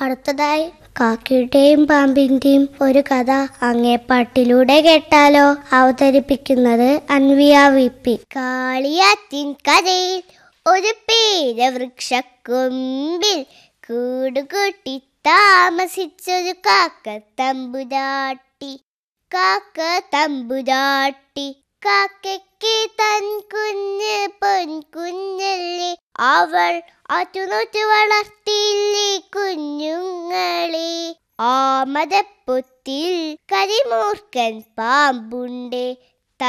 അടുത്തതായി കാക്കയുടെയും പാമ്പിന്റെയും ഒരു കഥ അങ്ങേപ്പാട്ടിലൂടെ കേട്ടാലോ അവതരിപ്പിക്കുന്നത് അൻവിയ വി പി കാളിയാറ്റിൻ കരയിൽ ഒരു പേരവൃക്ഷക്കൊമ്പിൽ കൂടുകൂട്ടി താമസിച്ചൊരു കാക്ക തമ്പുരാട്ടി കാക്ക തമ്പുരാട്ടി കാക്കയ്ക്ക് തൻ കുഞ്ഞ് പൊൻകുഞ്ഞല്ലേ അവൾ അറ്റുനോറ്റ് വളർത്തിയില്ലേ കുഞ്ഞുങ്ങളെ ആ മതപ്പൊത്തിൽ കരിമൂർക്കൻ പാമ്പുണ്ട്